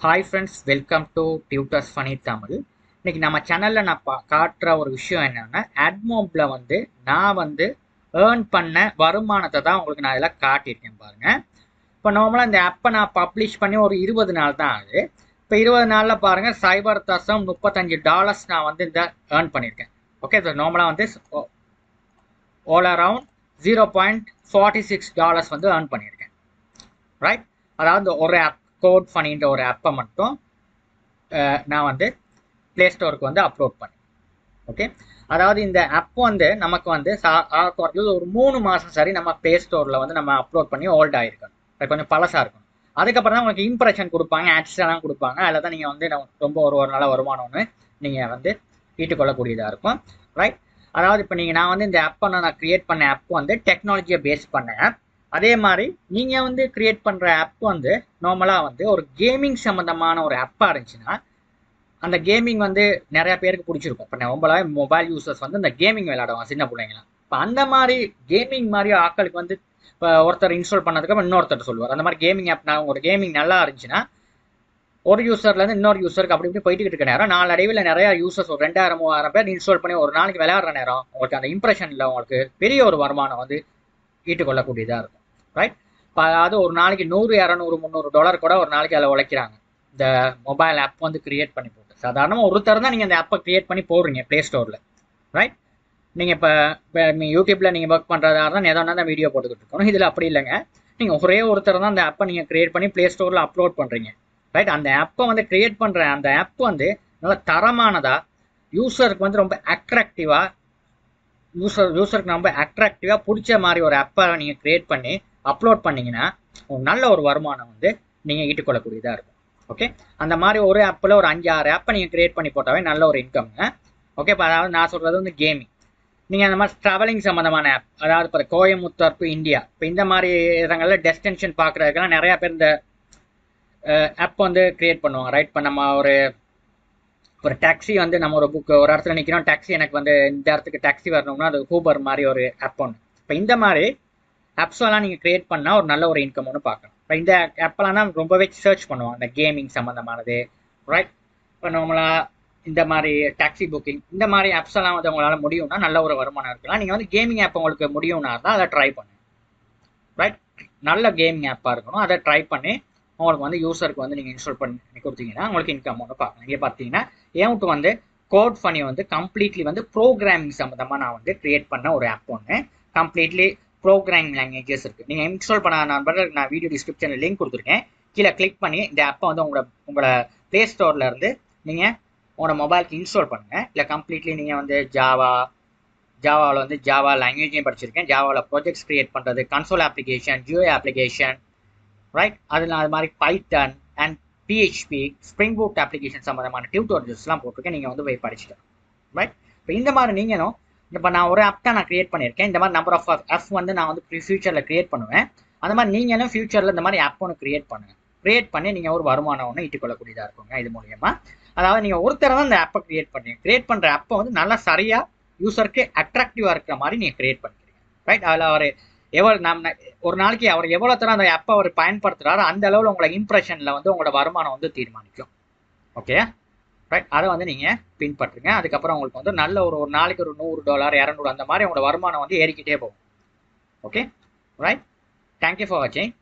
hi friends welcome to tutors funny Tamil இன்னைக்கு நம்ம சேனலில் நான் பா காட்டுற ஒரு விஷயம் என்னென்னா அட்மோப்பில் வந்து நான் வந்து ஏர்ன் பண்ண வருமானத்தை தான் உங்களுக்கு நான் இதில் காட்டியிருக்கேன் பாருங்கள் இப்போ நார்மலாக இந்த ஆப்பை நான் பப்ளிஷ் பண்ணி ஒரு இருபது நாள் தான் ஆகுது இப்போ இருபது நாளில் பாருங்கள் சைபர் தசம் முப்பத்தஞ்சு டாலர்ஸ் நான் வந்து இந்த ஏர்ன் பண்ணியிருக்கேன் ஓகே ஸோ நார்மலாக வந்து all around zero point forty six dollars வந்து ஏர்ன் பண்ணியிருக்கேன் ரைட் அதாவது ஒரு ஆப் கோட் ஃபனின்ற ஒரு ஆப்பை மட்டும் நான் வந்து ப்ளே ஸ்டோருக்கு வந்து அப்லோட் பண்ணேன் ஓகே அதாவது இந்த ஆப் வந்து நமக்கு வந்து ஒரு மூணு மாதம் சரி நம்ம ப்ளே ஸ்டோரில் வந்து நம்ம அப்லோட் பண்ணி ஓல்ட் ஆகிருக்கணும் அது கொஞ்சம் பழசாக இருக்கணும் அதுக்கப்புறம் தான் உங்களுக்கு இம்ப்ரெஷன் கொடுப்பாங்க ஆட்ஸ் எல்லாம் கொடுப்பாங்க அதில் தான் நீங்கள் வந்து ரொம்ப ஒரு ஒரு நல்ல வருமானம்னு நீங்கள் வந்து ஈட்டுக்கொள்ளக்கூடியதாக இருக்கும் ரைட் அதாவது இப்போ நீங்கள் நான் வந்து இந்த ஆப்பை நான் க்ரியேட் பண்ண ஆப் வந்து டெக்னாலஜியை பேஸ் பண்ண ஆப் அதே மாதிரி நீங்கள் வந்து க்ரியேட் பண்ணுற ஆப் வந்து நார்மலாக வந்து ஒரு கேமிங் சம்மந்தமான ஒரு ஆப்பாக இருந்துச்சுன்னா அந்த கேமிங் வந்து நிறையா பேருக்கு பிடிச்சிருக்கும் இப்போ நம்மளாவே மொபைல் யூசர்ஸ் வந்து இந்த கேமிங் விளையாடுவாங்க சின்ன பிள்ளைங்களாம் இப்போ அந்த மாதிரி கேமிங் மாதிரி ஆட்களுக்கு வந்து இப்போ ஒருத்தர் இன்ஸ்டால் பண்ணதுக்கப்புறம் இன்னொருத்தர் சொல்லுவார் அந்த மாதிரி கேமிங் ஆப் நான் உங்களோட கேமிங் நல்லா இருந்துச்சுன்னா ஒரு யூசர்லேருந்து இன்னொரு யூசருக்கு அப்படி இப்படி போயிட்டு இருக்க நேரம் நாளடைவில் நிறைய யூசர்ஸ் ஒரு ரெண்டாயிரம் மூவாயிரம் பேர் இன்ஸ்டால் பண்ணி ஒரு நாளைக்கு விளையாடுற நேரம் உங்களுக்கு அந்த இம்ப்ரெஷனில் உங்களுக்கு பெரிய ஒரு வருமானம் வந்து ஈட்டுக்கொள்ளக்கூடியதாக இருக்கும் ரைட் இப்போ அதாவது ஒரு நாளைக்கு நூறு இரநூறு முந்நூறு டாலர் கூட ஒரு நாளைக்கு அதில் உழைக்கிறாங்க இந்த மொபைல் ஆப் வந்து கிரியேட் பண்ணி போட்டு சாதாரணமாக ஒருத்தர் தான் நீங்கள் அந்த ஆப்பை கிரியேட் பண்ணி போடுறீங்க ப்ளே ஸ்டோரில் ரைட் நீங்கள் இப்போ இப்போ நீங்கள் யூடியூப்பில் நீங்கள் ஒர்க் பண்ணுறதா இருந்தால் எதோ தான் வீடியோ போட்டுக்கிட்டு இருக்கணும் இதில் அப்படி இல்லைங்க நீங்கள் ஒரே ஒருத்தர் தான் அந்த ஆப்பை நீங்கள் கிரியேட் பண்ணி ப்ளே ஸ்டோரில் அப்லோட் பண்ணுறீங்க ரைட் அந்த ஆப்பை வந்து கிரியேட் பண்ணுற அந்த ஆப் வந்து நல்ல தரமானதாக யூசருக்கு வந்து ரொம்ப அட்ராக்டிவாக யூசர் யூசருக்கு ரொம்ப அட்ராக்டிவாக பிடிச்ச மாதிரி ஒரு ஆப்பை நீங்கள் க்ரியேட் பண்ணி அப்லோட் பண்ணிங்கன்னா ஒரு நல்ல ஒரு வருமானம் வந்து நீங்கள் ஈட்டுக்கொள்ளக்கூடியதாக இருக்கும் ஓகே அந்த மாதிரி ஒரு ஆப்பில் ஒரு அஞ்சு ஆறு ஆப்பை நீங்கள் க்ரியேட் பண்ணி போட்டாவே நல்ல ஒரு இன்கம்ங்க ஓகே இப்போ அதாவது நான் சொல்கிறது வந்து கேமிங் நீங்கள் அந்த மாதிரி ட்ராவலிங் சம்மந்தமான ஆப் அதாவது இப்போ கோயம்புத்தூர் டு இந்தியா இப்போ இந்த மாதிரி இடங்களில் டெஸ்டினேஷன் பார்க்குறதுக்கெல்லாம் நிறையா பேர் இந்த ஆப் வந்து க்ரியேட் பண்ணுவாங்க ரைட் இப்போ நம்ம ஒரு ஒரு டாக்ஸி வந்து நம்ம ஒரு புக் ஒரு இடத்துல நிற்கிறோம் டாக்ஸி எனக்கு வந்து இந்த இடத்துக்கு டாக்ஸி வரணும்னா அது ஹூபர் மாதிரி ஒரு ஆப் ஒன்று இப்போ இந்த மாதிரி ஆப்ஸ் எல்லாம் நீங்கள் க்ரியேட் பண்ணால் ஒரு நல்ல ஒரு இன்கம் ஒன்று பார்க்கலாம் இப்போ இந்த ஆப்பெல்லாம் தான் ரொம்பவே சர்ச் பண்ணுவாங்க இந்த கேமிங் சம்மந்தமானது ரைட் இப்போ நார்மலாக இந்த மாதிரி டாக்ஸி புக்கிங் இந்த மாதிரி ஆப்ஸ் எல்லாம் வந்து உங்களால் முடியும்னா நல்ல ஒரு வருமானம் இருக்கலாம் நீங்கள் வந்து கேமிங் ஆப் உங்களுக்கு முடியும்னா தான் அதை ட்ரை பண்ணுங்க ரைட் நல்ல கேமிங் ஆப்பாக இருக்கணும் அதை ட்ரை பண்ணி உங்களுக்கு வந்து யூசருக்கு வந்து நீங்கள் இன்ஸ்டால் பண்ணி கொடுத்தீங்கன்னா உங்களுக்கு இன்கம் ஒன்று பார்க்கலாம் இங்கே பார்த்தீங்கன்னா ஏவுட்டு வந்து கோட் ஃபனி வந்து கம்ப்ளீட்லி வந்து ப்ரோக்ராமிங் சம்மந்தமாக நான் வந்து க்ரியேட் பண்ண ஒரு ஆப் ஒன்று கம்ப்ளீட்லி ப்ரோக்ராமிங் லாங்குவேஜஸ் இருக்குது நீங்கள் இன்ஸ்டால் பண்ண நண்பர்கள் நான் வீடியோ டிஸ்கிரிப்ஷனில் லிங்க் கொடுத்துருக்கேன் கீழே கிளிக் பண்ணி இந்த ஆப்பை வந்து உங்களோட உங்களோட ப்ளே ஸ்டோரில் இருந்து நீங்கள் உங்களோட மொபைலுக்கு இன்ஸ்டால் பண்ணுங்கள் இல்லை கம்ப்ளீட்லி நீங்கள் வந்து ஜாவா ஜாவாவில் வந்து ஜாவா லாங்குவேஜையும் படிச்சிருக்கேன் ஜாவாவில் ப்ராஜெக்ட்ஸ் க்ரியேட் பண்ணுறது கன்சோல் அப்ளிகேஷன் ஜியோ அப்ளிகேஷன் ரைட் அதில் அது மாதிரி Python and PHP Spring Boot application சம்மந்தமான டியூட்டோரியல்ஸ்லாம் போட்டிருக்கேன் நீங்கள் வந்து போய் படிச்சுக்கலாம் ரைட் இப்போ இந்த மாதிரி நீங்களும் இப்போ நான் ஒரு ஆப் தான் நான் க்ரியேட் பண்ணியிருக்கேன் இந்த மாதிரி நம்பர் ஆஃப் ஆப் வந்து நான் வந்து ஃபியூச்சரில் க்ரியேட் பண்ணுவேன் அந்த மாதிரி நீங்களும் ஃபியூச்சரில் இந்த மாதிரி ஆப் ஒன்று க்ரியேட் பண்ணுங்கள் க்ரியேட் பண்ணி நீங்கள் ஒரு வருமானம் ஒன்று ஈட்டுக்கொள்ளக்கூடியதாக இருக்குங்க இது மூலியமாக அதாவது நீங்கள் ஒருத்தர் தான் இந்த ஆப்பை க்ரியேட் பண்ணுறீங்க க்ரியேட் பண்ணுற ஆப்பை வந்து நல்லா சரியாக யூசருக்கு அட்ராக்டிவாக இருக்கிற மாதிரி நீங்கள் க்ரியேட் பண்ணிக்கிறீங்க ரைட் அதில் அவர் எவ்வளோ நம்ம ஒரு நாளைக்கு அவர் எவ்வளோ தரம் அந்த ஆப்பை அவர் பயன்படுத்துகிறாரோ அந்த அளவில் உங்களோட இம்ப்ரெஷனில் வந்து உங்களோட வருமானம் வந்து தீர்மானிக்கும் ஓகே ரைட் அதை வந்து நீங்கள் பின்பற்றுங்க அதுக்கப்புறம் உங்களுக்கு வந்து நல்ல ஒரு ஒரு நாளைக்கு ஒரு நூறு டாலர் இரநூறு அந்த மாதிரி உங்களோட வருமானம் வந்து ஏறிக்கிட்டே போகும் ஓகே ரைட் தேங்க்யூ ஃபார் வாட்சிங்